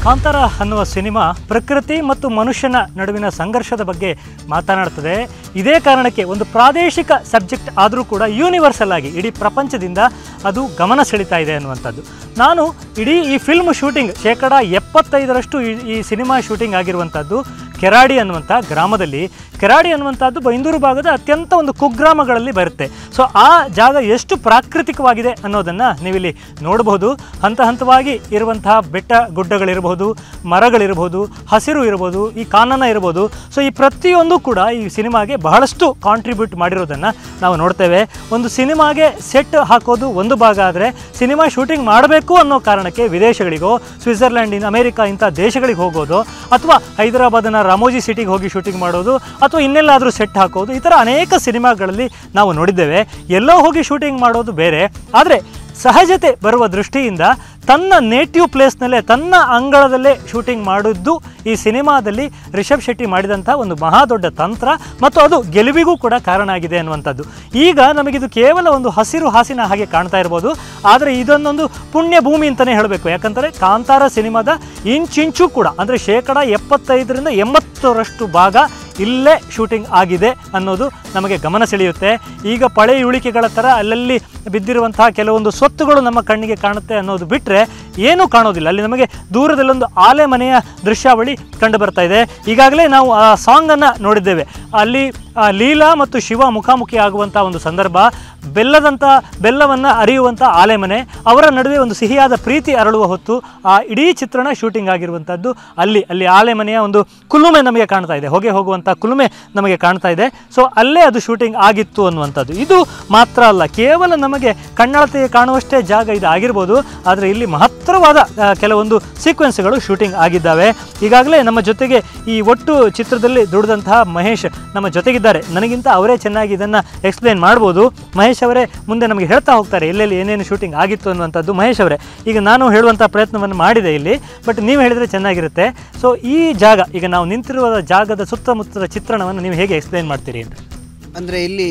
ಕಾಂತಾರ ಅನ್ನುವ ಸಿನಿಮಾ ಪ್ರಕೃತಿ ಮತ್ತು ಮನುಷ್ಯನ ನಡುವಿನ ಸಂಘರ್ಷದ ಬಗ್ಗೆ ಮಾತನಾಡ್ತದೆ ಇದೇ ಕಾರಣಕ್ಕೆ ಒಂದು ಪ್ರಾದೇಶಿಕ ಸಬ್ಜೆಕ್ಟ್ ಆದರೂ ಕೂಡ ಯೂನಿವರ್ಸಲ್ ಆಗಿ ಇಡೀ ಪ್ರಪಂಚದಿಂದ ಅದು ಗಮನ ಸೆಳೀತಾ ಇದೆ ಅನ್ನುವಂಥದ್ದು ನಾನು ಇಡೀ ಈ ಫಿಲ್ಮ್ ಶೂಟಿಂಗ್ ಶೇಕಡ ಎಪ್ಪತ್ತೈದರಷ್ಟು ಈ ಈ ಸಿನಿಮಾ ಶೂಟಿಂಗ್ ಆಗಿರುವಂಥದ್ದು ಕೆರಾಡಿ ಅನ್ನುವಂಥ ಗ್ರಾಮದಲ್ಲಿ ಕೆರಾಡಿ ಅನ್ನುವಂಥದ್ದು ಬೈಂದೂರು ಭಾಗದ ಅತ್ಯಂತ ಒಂದು ಕುಗ್ರಾಮಗಳಲ್ಲಿ ಬರುತ್ತೆ ಸೊ ಆ ಜಾಗ ಎಷ್ಟು ಪ್ರಾಕೃತಿಕವಾಗಿದೆ ಅನ್ನೋದನ್ನು ನೀವಿಲ್ಲಿ ನೋಡಬಹುದು ಹಂತ ಹಂತವಾಗಿ ಇರುವಂತಹ ಬೆಟ್ಟ ಗುಡ್ಡಗಳಿರಬಹುದು ಮರಗಳಿರಬಹುದು ಹಸಿರು ಇರಬಹುದು ಈ ಕಾನನ ಇರಬಹುದು ಸೊ ಈ ಪ್ರತಿಯೊಂದು ಕೂಡ ಈ ಸಿನಿಮಾಗೆ ಬಹಳಷ್ಟು ಕಾಂಟ್ರಿಬ್ಯೂಟ್ ಮಾಡಿರೋದನ್ನು ನಾವು ನೋಡ್ತೇವೆ ಒಂದು ಸಿನಿಮಾಗೆ ಸೆಟ್ ಹಾಕೋದು ಒಂದು ಭಾಗ ಆದರೆ ಸಿನಿಮಾ ಶೂಟಿಂಗ್ ಮಾಡಬೇಕು ಅನ್ನೋ ಕಾರಣಕ್ಕೆ ವಿದೇಶಗಳಿಗೋ ಸ್ವಿಟ್ಜರ್ಲ್ಯಾಂಡ್ ಇನ್ ಅಮೆರಿಕ ಇಂಥ ದೇಶಗಳಿಗೆ ಹೋಗೋದು ಅಥವಾ ಹೈದರಾಬಾದ್ನ ರಾಮೋಜಿ ಸಿಟಿಗೆ ಹೋಗಿ ಶೂಟಿಂಗ್ ಮಾಡೋದು ಅಥವಾ ಇನ್ನೆಲ್ಲಾದರೂ ಸೆಟ್ ಹಾಕೋದು ಈ ಥರ ಅನೇಕ ಸಿನಿಮಾಗಳಲ್ಲಿ ನಾವು ನೋಡಿದ್ದೇವೆ ಎಲ್ಲೋ ಹೋಗಿ ಶೂಟಿಂಗ್ ಮಾಡೋದು ಬೇರೆ ಆದರೆ ಸಹಜತೆ ಬರುವ ದೃಷ್ಟಿಯಿಂದ ತನ್ನ ನೇಟಿವ್ ಪ್ಲೇಸ್ನಲ್ಲೇ ತನ್ನ ಅಂಗಳದಲ್ಲೇ ಶೂಟಿಂಗ್ ಮಾಡಿದ್ದು ಈ ಸಿನಿಮಾದಲ್ಲಿ ರಿಷಬ್ ಶೆಟ್ಟಿ ಮಾಡಿದಂಥ ಒಂದು ಮಹಾ ದೊಡ್ಡ ತಂತ್ರ ಮತ್ತು ಅದು ಗೆಲುವಿಗೂ ಕೂಡ ಕಾರಣ ಆಗಿದೆ ಅನ್ನುವಂಥದ್ದು ಈಗ ನಮಗಿದು ಕೇವಲ ಒಂದು ಹಸಿರು ಹಾಸಿನ ಹಾಗೆ ಕಾಣ್ತಾ ಇರ್ಬೋದು ಆದರೆ ಇದನ್ನೊಂದು ಪುಣ್ಯ ಭೂಮಿ ಅಂತಲೇ ಹೇಳಬೇಕು ಯಾಕಂದರೆ ಕಾಂತಾರ ಸಿನಿಮಾದ ಇಂಚಿಂಚು ಕೂಡ ಅಂದರೆ ಶೇಕಡ ಎಪ್ಪತ್ತೈದರಿಂದ ಎಂಬತ್ತರಷ್ಟು ಭಾಗ ಇಲ್ಲೇ ಶೂಟಿಂಗ್ ಆಗಿದೆ ಅನ್ನೋದು ನಮಗೆ ಗಮನ ಸೆಳೆಯುತ್ತೆ ಈಗ ಪಳೆ ಉಳಿಕೆಗಳ ಥರ ಅಲ್ಲಲ್ಲಿ ಬಿದ್ದಿರುವಂತಹ ಕೆಲವೊಂದು ಸ್ವತ್ತುಗಳು ನಮ್ಮ ಕಣ್ಣಿಗೆ ಕಾಣುತ್ತೆ ಅನ್ನೋದು ಬಿಟ್ಟರೆ ಏನೂ ಕಾಣೋದಿಲ್ಲ ಅಲ್ಲಿ ನಮಗೆ ದೂರದಲ್ಲೊಂದು ಆಲೆ ಮನೆಯ ದೃಶ್ಯಾವಳಿ ಕಂಡು ಬರ್ತಾ ಇದೆ ಈಗಾಗಲೇ ನಾವು ಆ ಸಾಂಗನ್ನು ನೋಡಿದ್ದೇವೆ ಅಲ್ಲಿ ಆ ಲೀಲಾ ಮತ್ತು ಶಿವ ಮುಖಾಮುಖಿ ಆಗುವಂಥ ಒಂದು ಸಂದರ್ಭ ಬೆಲ್ಲದಂಥ ಬೆಲ್ಲವನ್ನು ಅರಿಯುವಂಥ ಆಲೆಮನೆ ಅವರ ನಡುವೆ ಒಂದು ಸಿಹಿಯಾದ ಪ್ರೀತಿ ಅರಳುವ ಹೊತ್ತು ಆ ಇಡೀ ಚಿತ್ರಣ ಶೂಟಿಂಗ್ ಆಗಿರುವಂಥದ್ದು ಅಲ್ಲಿ ಅಲ್ಲಿ ಆಲೆಮನೆಯ ಒಂದು ಕುಲುಮೆ ನಮಗೆ ಕಾಣ್ತಾ ಇದೆ ಹೊಗೆ ಹೋಗುವಂಥ ಕುಲುಮೆ ನಮಗೆ ಕಾಣ್ತಾ ಇದೆ ಸೊ ಅಲ್ಲೇ ಅದು ಶೂಟಿಂಗ್ ಆಗಿತ್ತು ಅನ್ನುವಂಥದ್ದು ಇದು ಮಾತ್ರ ಅಲ್ಲ ಕೇವಲ ನಮಗೆ ಕಣ್ಣಳತೆಗೆ ಕಾಣುವಷ್ಟೇ ಜಾಗ ಇದು ಆಗಿರ್ಬೋದು ಆದರೆ ಇಲ್ಲಿ ಮಹತ್ತರವಾದ ಆ, ಕೆಲವೊಂದು ಸೀಕ್ವೆನ್ಸ್ಗಳು ಶೂಟಿಂಗ್ ಆಗಿದ್ದಾವೆ ಈಗಾಗಲೇ ನಮ್ಮ ಜೊತೆಗೆ ಈ ಒಟ್ಟು ಚಿತ್ರದಲ್ಲಿ ದುಡಿದಂತಹ ಮಹೇಶ್ ನಮ್ಮ ಜೊತೆಗಿದ್ದಾರೆ ನನಗಿಂತ ಅವರೇ ಚೆನ್ನಾಗಿ ಇದನ್ನು ಎಕ್ಸ್ಪ್ಲೇನ್ ಮಾಡ್ಬೋದು ಮಹೇಶ್ ಅವರೇ ಮುಂದೆ ನಮಗೆ ಹೇಳ್ತಾ ಹೋಗ್ತಾರೆ ಎಲ್ಲೆಲ್ಲಿ ಏನೇನು ಶೂಟಿಂಗ್ ಆಗಿತ್ತು ಅನ್ನುವಂಥದ್ದು ಮಹೇಶ್ ಅವರೇ ಈಗ ನಾನು ಹೇಳುವಂಥ ಪ್ರಯತ್ನವನ್ನು ಮಾಡಿದೆ ಇಲ್ಲಿ ಬಟ್ ನೀವು ಹೇಳಿದರೆ ಚೆನ್ನಾಗಿರುತ್ತೆ ಸೊ ಈ ಜಾಗ ಈಗ ನಾವು ನಿಂತಿರುವ ಜಾಗದ ಸುತ್ತಮುತ್ತದ ಚಿತ್ರಣವನ್ನು ನೀವು ಹೇಗೆ ಎಕ್ಸ್ಪ್ಲೇನ್ ಮಾಡ್ತೀರಿ ಅಂತ ಅಂದರೆ ಇಲ್ಲಿ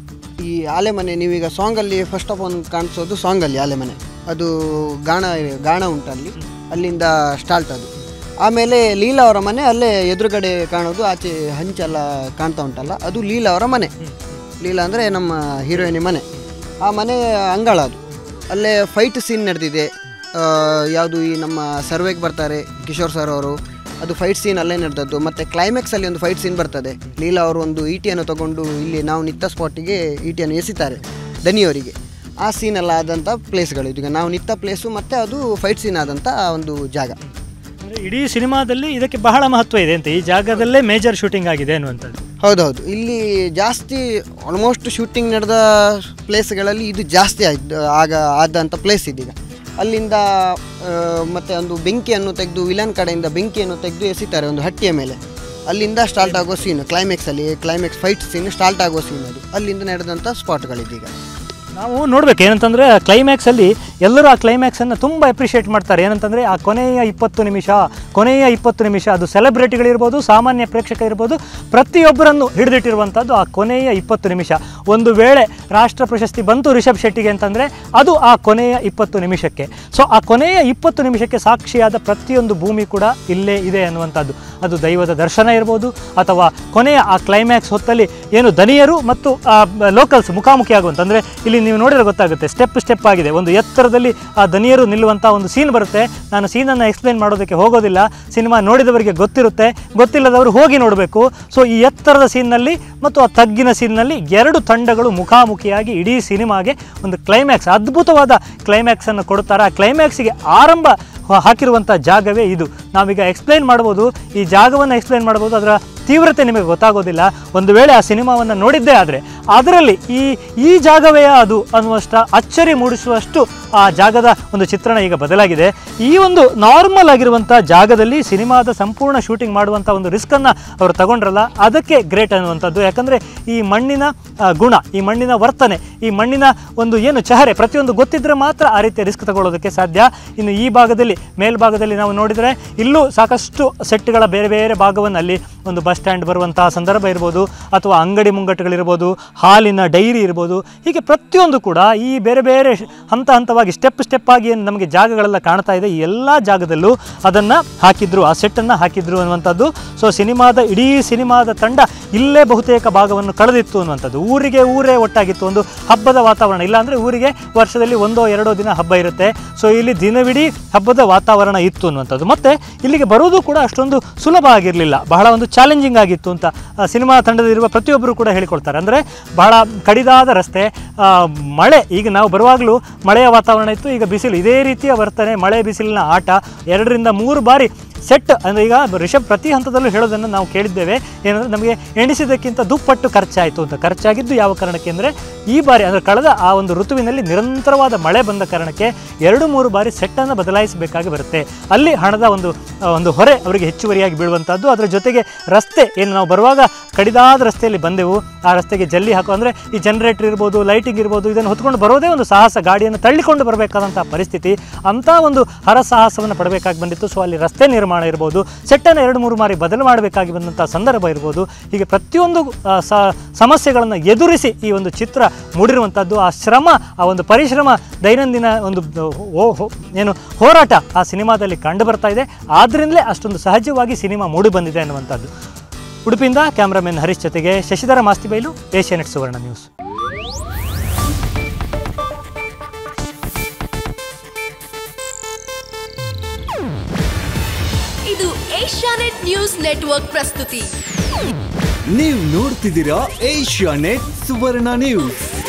ಈ ಆಲೆಮನೆ ನೀವೀಗ ಸಾಂಗಲ್ಲಿ ಫಸ್ಟ್ ಆಫ್ ಆಲ್ ಕಾಣಿಸೋದು ಸಾಂಗಲ್ಲಿ ಆಲೆಮನೆ ಅದು ಗಾಣ ಗಾಣ ಉಂಟಲ್ಲಿ ಅಲ್ಲಿಂದ ಸ್ಟಾರ್ಟ್ ಅದು ಆಮೇಲೆ ಲೀಲಾ ಅವರ ಮನೆ ಅಲ್ಲೇ ಎದುರುಗಡೆ ಕಾಣೋದು ಆಚೆ ಹಂಚೆಲ್ಲ ಕಾಣ್ತಾ ಉಂಟಲ್ಲ ಅದು ಲೀಲಾ ಅವರ ಮನೆ ಲೀಲಾ ಅಂದರೆ ನಮ್ಮ ಹೀರೋಯಿನಿ ಮನೆ ಆ ಮನೆ ಅಂಗಳ ಅದು ಅಲ್ಲೇ ಫೈಟ್ ಸೀನ್ ನಡೆದಿದೆ ಯಾವುದು ಈ ನಮ್ಮ ಸರ್ವೆಗೆ ಬರ್ತಾರೆ ಕಿಶೋರ್ ಸರ್ ಅವರು ಅದು ಫೈಟ್ ಸೀನ್ ಅಲ್ಲೇ ನಡೆದದ್ದು ಮತ್ತು ಕ್ಲೈಮ್ಯಾಕ್ಸಲ್ಲಿ ಒಂದು ಫೈಟ್ ಸೀನ್ ಬರ್ತದೆ ಲೀಲಾ ಅವರು ಒಂದು ಈಟಿಯನ್ನು ತಗೊಂಡು ಇಲ್ಲಿ ನಾವು ನಿತ್ತ ಸ್ಪಾಟಿಗೆ ಈಟಿಯನ್ನು ಎಸಿತಾರೆ ದನಿಯವರಿಗೆ ಆ ಸೀನ್ ಎಲ್ಲ ಆದಂಥ ಪ್ಲೇಸ್ಗಳು ಇದು ಈಗ ನಾವು ನಿತ್ತ ಪ್ಲೇಸು ಮತ್ತು ಅದು ಫೈಟ್ ಸೀನ್ ಆದಂಥ ಒಂದು ಜಾಗ ಅಂದರೆ ಇಡೀ ಸಿನಿಮಾದಲ್ಲಿ ಇದಕ್ಕೆ ಬಹಳ ಮಹತ್ವ ಇದೆ ಅಂತ ಈ ಜಾಗದಲ್ಲೇ ಮೇಜರ್ ಶೂಟಿಂಗ್ ಆಗಿದೆ ಅನ್ನುವಂಥದ್ದು ಹೌದೌದು ಇಲ್ಲಿ ಜಾಸ್ತಿ ಆಲ್ಮೋಸ್ಟ್ ಶೂಟಿಂಗ್ ನಡೆದ ಪ್ಲೇಸ್ಗಳಲ್ಲಿ ಇದು ಜಾಸ್ತಿ ಆಯ್ತು ಆಗ ಆದಂಥ ಪ್ಲೇಸ್ ಇದೀಗ ಅಲ್ಲಿಂದ ಆ, ಮತ್ತೆ ಒಂದು ಬೆಂಕಿಯನ್ನು ತೆಗೆದು ವಿಲನ್ ಕಡೆಯಿಂದ ಬೆಂಕಿಯನ್ನು ತೆಗೆದು ಎಸಿತಾರೆ ಒಂದು ಹಟ್ಟಿಯ ಮೇಲೆ ಅಲ್ಲಿಂದ ಸ್ಟಾರ್ಟ್ ಆಗೋ ಸೀನ್ ಕ್ಲೈಮ್ಯಾಕ್ಸಲ್ಲಿ ಕ್ಲೈಮ್ಯಾಕ್ಸ್ ಫೈಟ್ ಸೀನ್ ಸ್ಟಾರ್ಟ್ ಆಗೋ ಸೀನ್ ಅದು ಅಲ್ಲಿಂದ ನಡೆದಂಥ ಸ್ಪಾಟ್ಗಳಿದೀಗ ನಾವು ನೋಡ್ಬೇಕು ಏನಂತಂದರೆ ಕ್ಲೈಮ್ಯಾಕ್ಸಲ್ಲಿ ಎಲ್ಲರೂ ಆ ಕ್ಲೈಮ್ಯಾಕ್ಸನ್ನು ತುಂಬ ಅಪ್ರಿಷಿಯೇಟ್ ಮಾಡ್ತಾರೆ ಏನಂತಂದರೆ ಆ ಕೊನೆಯ ಇಪ್ಪತ್ತು ನಿಮಿಷ ಕೊನೆಯ ಇಪ್ಪತ್ತು ನಿಮಿಷ ಅದು ಸೆಲೆಬ್ರಿಟಿಗಳಿರ್ಬೋದು ಸಾಮಾನ್ಯ ಪ್ರೇಕ್ಷಕ ಇರ್ಬೋದು ಪ್ರತಿಯೊಬ್ಬರನ್ನು ಹಿಡಿದಿಟ್ಟಿರುವಂಥದ್ದು ಆ ಕೊನೆಯ ಇಪ್ಪತ್ತು ನಿಮಿಷ ಒಂದು ವೇಳೆ ರಾಷ್ಟ್ರ ಪ್ರಶಸ್ತಿ ಬಂತು ರಿಷಬ್ ಶೆಟ್ಟಿಗೆ ಅಂತಂದರೆ ಅದು ಆ ಕೊನೆಯ ಇಪ್ಪತ್ತು ನಿಮಿಷಕ್ಕೆ ಸೊ ಆ ಕೊನೆಯ ಇಪ್ಪತ್ತು ನಿಮಿಷಕ್ಕೆ ಸಾಕ್ಷಿಯಾದ ಪ್ರತಿಯೊಂದು ಭೂಮಿ ಕೂಡ ಇಲ್ಲೇ ಇದೆ ಅನ್ನುವಂಥದ್ದು ಅದು ದೈವದ ದರ್ಶನ ಇರ್ಬೋದು ಅಥವಾ ಕೊನೆಯ ಆ ಕ್ಲೈಮ್ಯಾಕ್ಸ್ ಹೊತ್ತಲ್ಲಿ ಏನು ದನಿಯರು ಮತ್ತು ಲೋಕಲ್ಸ್ ಮುಖಾಮುಖಿ ಆಗುವಂಥ ಅಂದರೆ ಇಲ್ಲಿ ನೀವು ನೋಡಿದ್ರೆ ಗೊತ್ತಾಗುತ್ತೆ ಸ್ಟೆಪ್ ಸ್ಟೆಪ್ ಆಗಿದೆ ಒಂದು ಎತ್ತರದಲ್ಲಿ ಆ ದನಿಯರು ನಿಲ್ಲುವಂಥ ಒಂದು ಸೀನ್ ಬರುತ್ತೆ ನಾನು ಸೀನನ್ನು ಎಕ್ಸ್ಪ್ಲೇನ್ ಮಾಡೋದಕ್ಕೆ ಹೋಗೋದಿಲ್ಲ ಸಿನಿಮಾ ನೋಡಿದವರಿಗೆ ಗೊತ್ತಿರುತ್ತೆ ಗೊತ್ತಿಲ್ಲದವರು ಹೋಗಿ ನೋಡಬೇಕು ಸೊ ಈ ಎತ್ತರದ ಸೀನ್ನಲ್ಲಿ ಮತ್ತು ಆ ತಗ್ಗಿನ ಸೀನ್ನಲ್ಲಿ ಎರಡು ತಂಡಗಳು ಮುಖಾಮುಖಿಯಾಗಿ ಇಡೀ ಸಿನಿಮಾಗೆ ಒಂದು ಕ್ಲೈಮ್ಯಾಕ್ಸ್ ಅದ್ಭುತವಾದ ಕ್ಲೈಮ್ಯಾಕ್ಸನ್ನು ಕೊಡ್ತಾರೆ ಆ ಕ್ಲೈಮ್ಯಾಕ್ಸಿಗೆ ಆರಂಭ ಹಾಕಿರುವಂಥ ಜಾಗವೇ ಇದು ನಾವೀಗ ಎಕ್ಸ್ಪ್ಲೈನ್ ಮಾಡ್ಬೋದು ಈ ಜಾಗವನ್ನು ಎಕ್ಸ್ಪ್ಲೈನ್ ಮಾಡ್ಬೋದು ಅದರ ತೀವ್ರತೆ ನಿಮಗೆ ಗೊತ್ತಾಗೋದಿಲ್ಲ ಒಂದು ವೇಳೆ ಆ ಸಿನಿಮಾವನ್ನು ನೋಡಿದ್ದೇ ಆದರೆ ಅದರಲ್ಲಿ ಈ ಈ ಜಾಗವೇ ಅದು ಅನ್ನುವಷ್ಟ ಅಚ್ಚರಿ ಮೂಡಿಸುವಷ್ಟು ಆ ಜಾಗದ ಒಂದು ಚಿತ್ರಣ ಈಗ ಬದಲಾಗಿದೆ ಈ ಒಂದು ನಾರ್ಮಲ್ ಆಗಿರುವಂಥ ಜಾಗದಲ್ಲಿ ಸಿನಿಮಾದ ಸಂಪೂರ್ಣ ಶೂಟಿಂಗ್ ಮಾಡುವಂಥ ಒಂದು ರಿಸ್ಕನ್ನು ಅವರು ತಗೊಂಡ್ರಲ್ಲ ಅದಕ್ಕೆ ಗ್ರೇಟ್ ಅನ್ನುವಂಥದ್ದು ಯಾಕಂದರೆ ಈ ಮಣ್ಣಿನ ಆ, ಗುಣ ಈ ಮಣ್ಣಿನ ವರ್ತನೆ ಈ ಮಣ್ಣಿನ ಒಂದು ಏನು ಚಹರೆ ಪ್ರತಿಯೊಂದು ಗೊತ್ತಿದ್ದರೆ ಮಾತ್ರ ಆ ರೀತಿಯ ರಿಸ್ಕ್ ತಗೊಳ್ಳೋದಕ್ಕೆ ಸಾಧ್ಯ ಇನ್ನು ಈ ಭಾಗದಲ್ಲಿ ಮೇಲ್ಭಾಗದಲ್ಲಿ ನಾವು ನೋಡಿದರೆ ಇಲ್ಲೂ ಸಾಕಷ್ಟು ಸೆಟ್ಗಳ ಬೇರೆ ಬೇರೆ ಭಾಗವನ್ನು ಅಲ್ಲಿ ಒಂದು ಬಸ್ ಸ್ಟ್ಯಾಂಡ್ ಬರುವಂತಹ ಸಂದರ್ಭ ಇರ್ಬೋದು ಅಥವಾ ಅಂಗಡಿ ಮುಂಗಟ್ಟುಗಳಿರ್ಬೋದು ಹಾಲಿನ ಡೈರಿ ಇರ್ಬೋದು ಹೀಗೆ ಪ್ರತಿಯೊಂದು ಕೂಡ ಈ ಬೇರೆ ಬೇರೆ ಶ- ಹಂತ ಹಂತವಾಗಿ ಸ್ಟೆಪ್ ಸ್ಟೆಪ್ ಆಗಿ ಏನು ನಮಗೆ ಜಾಗಗಳೆಲ್ಲ ಕಾಣ್ತಾ ಇದೆ ಈ ಎಲ್ಲ ಜಾಗದಲ್ಲೂ ಅದನ್ನು ಹಾಕಿದ್ರು ಆ ಸೆಟ್ಟನ್ನು ಹಾಕಿದ್ರು ಅನ್ನುವಂಥದ್ದು ಸೊ ಸಿನಿಮಾದ ಇಡೀ ಸಿನಿಮಾದ ತಂಡ ಇಲ್ಲೇ ಬಹುತೇಕ ಭಾಗವನ್ನು ಕಳೆದಿತ್ತು ಅನ್ನುವಂಥದ್ದು ಊರಿಗೆ ಊರೇ ಒಟ್ಟಾಗಿತ್ತು ಒಂದು ಹಬ್ಬದ ವಾತಾವರಣ ಇಲ್ಲಾಂದರೆ ಊರಿಗೆ ವರ್ಷದಲ್ಲಿ ಒಂದೋ ಎರಡೋ ದಿನ ಹಬ್ಬ ಇರುತ್ತೆ ಸೊ ಇಲ್ಲಿ ದಿನವಿಡೀ ಹಬ್ಬದ ವಾತಾವರಣ ಇತ್ತು ಅನ್ನುವಂಥದ್ದು ಮತ್ತು ಇಲ್ಲಿಗೆ ಬರೋದು ಕೂಡ ಅಷ್ಟೊಂದು ಸುಲಭ ಆಗಿರಲಿಲ್ಲ ಬಹಳ ಒಂದು ಚಾಲೆಂಜಿಂಗ್ ಆಗಿತ್ತು ಅಂತ ಆ, ಸಿನಿಮಾ ತಂಡದಲ್ಲಿರುವ ಪ್ರತಿಯೊಬ್ಬರು ಕೂಡ ಹೇಳಿಕೊಳ್ತಾರೆ ಅಂದರೆ ಬಹಳ ಕಡಿದಾದ ರಸ್ತೆ ಆ, ಮಳೆ ಈಗ ನಾವು ಬರುವಾಗಲೂ ಮಳೆಯ ವಾತಾವರಣ ಇತ್ತು ಈಗ ಬಿಸಿಲು ಇದೇ ರೀತಿಯ ವರ್ತನೆ ಮಳೆ ಬಿಸಿಲಿನ ಆಟ ಎರಡರಿಂದ ಮೂರು ಬಾರಿ ಸೆಟ್ ಅಂದರೆ ಈಗ ರಿಷಬ್ ಪ್ರತಿ ಹಂತದಲ್ಲೂ ಹೇಳೋದನ್ನು ನಾವು ಕೇಳಿದ್ದೇವೆ ಏನಂದರೆ ನಮಗೆ ಎಣಿಸಿದ್ದಕ್ಕಿಂತ ದುಪ್ಪಟ್ಟು ಖರ್ಚಾಯಿತು ಅಂತ ಖರ್ಚಾಗಿದ್ದು ಯಾವ ಕಾರಣಕ್ಕೆ ಅಂದರೆ ಈ ಬಾರಿ ಅಂದರೆ ಕಳೆದ ಆ ಒಂದು ಋತುವಿನಲ್ಲಿ ನಿರಂತರವಾದ ಮಳೆ ಬಂದ ಕಾರಣಕ್ಕೆ ಎರಡು ಮೂರು ಬಾರಿ ಸೆಟ್ಟನ್ನು ಬದಲಾಯಿಸಬೇಕಾಗಿ ಬರುತ್ತೆ ಅಲ್ಲಿ ಹಣದ ಒಂದು ಆ, ಒಂದು ಹೊರೆ ಅವರಿಗೆ ಹೆಚ್ಚುವರಿಯಾಗಿ ಬೀಳುವಂಥದ್ದು ಅದರ ಜೊತೆಗೆ ರಸ್ತೆ ಏನು ನಾವು ಬರುವಾಗ ಕಡಿದಾದ ರಸ್ತೆಯಲ್ಲಿ ಬಂದೆವು ಆ ರಸ್ತೆಗೆ ಜಲ್ಲಿ ಹಾಕೋ ಅಂದರೆ ಈ ಜನರೇಟರ್ ಇರ್ಬೋದು ಲೈಟಿಂಗ್ ಇರ್ಬೋದು ಇದನ್ನು ಹೊತ್ಕೊಂಡು ಬರೋದೇ ಒಂದು ಸಾಹಸ ಗಾಡಿಯನ್ನು ತಳ್ಳಿಕೊಂಡು ಬರಬೇಕಾದಂಥ ಪರಿಸ್ಥಿತಿ ಅಂಥ ಒಂದು ಹರಸಾಹಸವನ್ನು ಪಡಬೇಕಾಗಿ ಬಂದಿತ್ತು ಸೊ ಅಲ್ಲಿ ರಸ್ತೆ ನಿರ್ಮಾಣ ಇರ್ಬೋದು ಸೆಟ್ಟನ್ನು ಎರಡು ಮೂರು ಬಾರಿ ಬದಲು ಮಾಡಬೇಕಾಗಿ ಬಂದಂಥ ಸಂದರ್ಭ ಇರ್ಬೋದು ಹೀಗೆ ಪ್ರತಿಯೊಂದು ಆ, ಸ ಸಮಸ್ಯೆಗಳನ್ನು ಎದುರಿಸಿ ಈ ಒಂದು ಚಿತ್ರ ಮೂಡಿರುವಂಥದ್ದು ಆ ಶ್ರಮ ಆ ಒಂದು ಪರಿಶ್ರಮ ದೈನಂದಿನ ಒಂದು ಓ ಹೋ- ಏನು ಹೋರಾಟ ಆ ಸಿನಿಮಾದಲ್ಲಿ ಕಂಡು ಬರ್ತಾ ಇದೆ ಆದ್ದರಿಂದಲೇ ಅಷ್ಟೊಂದು ಸಹಜವಾಗಿ ಸಿನಿಮಾ ಮೂಡಿ ಬಂದಿದೆ ಅನ್ನುವಂಥದ್ದು ಉಡುಪಿಯಿಂದ ಕ್ಯಾಮ್ರಾಮನ್ ಹರೀಶ್ ಜೊತೆಗೆ ಶಶಿಧರ ಮಾಸ್ತಿಬೈಲು ಏಷ್ಯಾನೆಟ್ ಸುವರ್ಣ ನ್ಯೂಸ್ ಇದು ಏಷ್ಯಾನೆಟ್ ನ್ಯೂಸ್ ನೆಟ್ವರ್ಕ್ ಪ್ರಸ್ತುತಿ ನೀವು ನೋಡ್ತಿದ್ದೀರಾ ಏಷ್ಯಾ ನೆಟ್ ಸುವರ್ಣ ನ್ಯೂಸ್